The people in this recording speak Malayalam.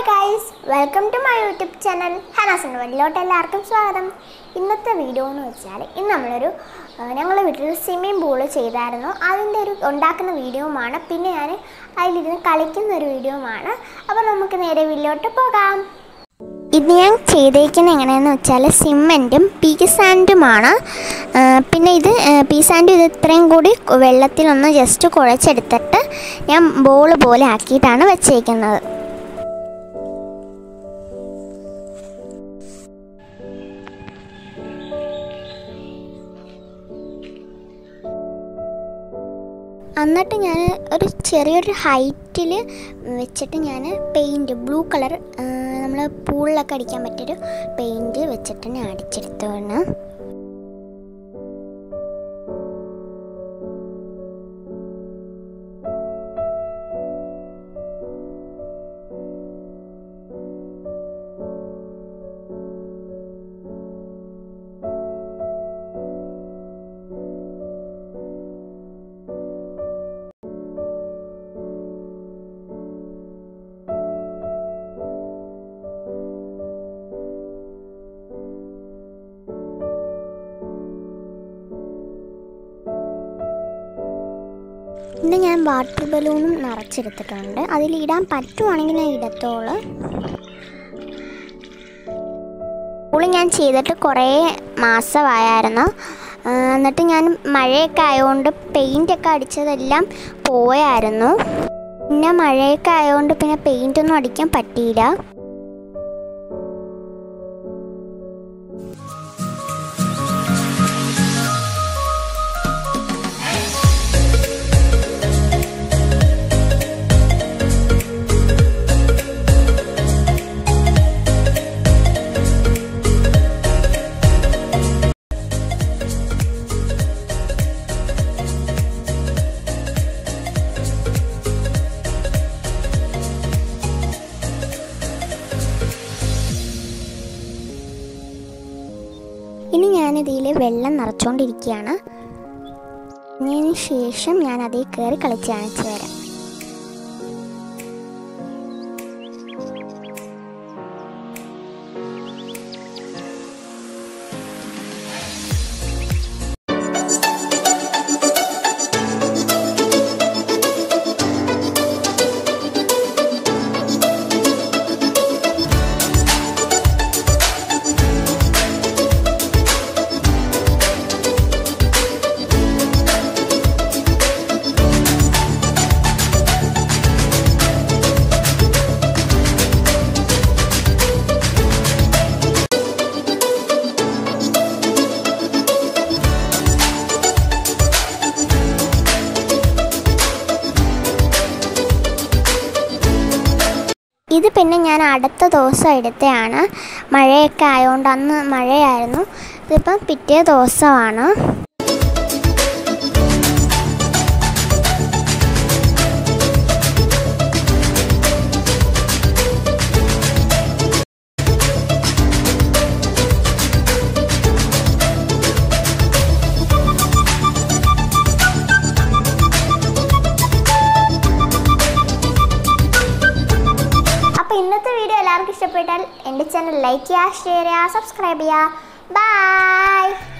guys welcome to my YouTube channel ഹനാസിൻ്റെ വല്ലോട്ട് എല്ലാവർക്കും സ്വാഗതം ഇന്നത്തെ വീഡിയോ എന്ന് വെച്ചാൽ ഇന്ന് നമ്മളൊരു ഞങ്ങളുടെ വീട്ടിൽ സ്വിമ്മിംഗ് പൂള് ചെയ്തായിരുന്നു അതിൻ്റെ ഒരു ഉണ്ടാക്കുന്ന വീഡിയോമാണ് പിന്നെ ഞാൻ അതിലിരുന്ന് കളിക്കുന്ന ഒരു വീഡിയോമാണ് അപ്പോൾ നമുക്ക് നേരെ വീട്ടിലോട്ട് പോകാം ഇത് ഞാൻ ചെയ്തേക്കുന്നത് എങ്ങനെയാണെന്ന് വെച്ചാൽ സിമെൻറ്റും പീ സാൻഡുമാണ് ആ, പിന്നെ ഇത് പീ സാൻഡും ഇത് ഇത്രയും കൂടി വെള്ളത്തിലൊന്ന് ജസ്റ്റ് കുഴച്ചെടുത്തിട്ട് ഞാൻ ബോൾ പോലെ ആക്കിയിട്ടാണ് വെച്ചേക്കുന്നത് എന്നിട്ട് ഞാൻ ഒരു ചെറിയൊരു ഹൈറ്റിൽ വെച്ചിട്ട് ഞാൻ പെയിൻറ്റ് ബ്ലൂ കളർ നമ്മൾ പൂളിലൊക്കെ അടിക്കാൻ പറ്റിയൊരു പെയിൻറ്റ് വെച്ചിട്ട് ഞാൻ അടിച്ചെടുത്തതാണ് പിന്നെ ഞാൻ വാട്ടർ ബലൂണും നിറച്ചെടുത്തിട്ടുണ്ട് അതിലിടാൻ പറ്റുവാണെങ്കിൽ ഞാൻ ഇടത്തോളൂ പൂള് ഞാൻ ചെയ്തിട്ട് കുറേ മാസമായിരുന്നു ആ, എന്നിട്ട് ഞാൻ മഴയൊക്കെ ആയതുകൊണ്ട് പെയിൻ്റൊക്കെ അടിച്ചതെല്ലാം പോയായിരുന്നു പിന്നെ മഴയൊക്കെ ആയതുകൊണ്ട് പിന്നെ പെയിൻ്റൊന്നും അടിക്കാൻ പറ്റിയില്ല ഇനി ഞാനിതിൽ വെള്ളം നിറച്ചുകൊണ്ടിരിക്കുകയാണ് അതിന് ശേഷം ഞാൻ അതിൽ കയറി കളിച്ച് കാണിച്ചു തരാം ഇത് പിന്നെ ഞാൻ അടുത്ത ദിവസം എടുത്തതാണ് മഴയൊക്കെ ആയതുകൊണ്ട് അന്ന് മഴയായിരുന്നു ഇതിപ്പം പിറ്റേ ദിവസമാണ് അപ്പോൾ ഇന്നത്തെ വീഡിയോ എല്ലാവർക്കും ഇഷ്ടപ്പെട്ടാൽ എൻ്റെ ചാനൽ ലൈക്ക് ചെയ്യുക ഷെയർ ചെയ്യുക സബ്സ്ക്രൈബ് ചെയ്യുക ബൈ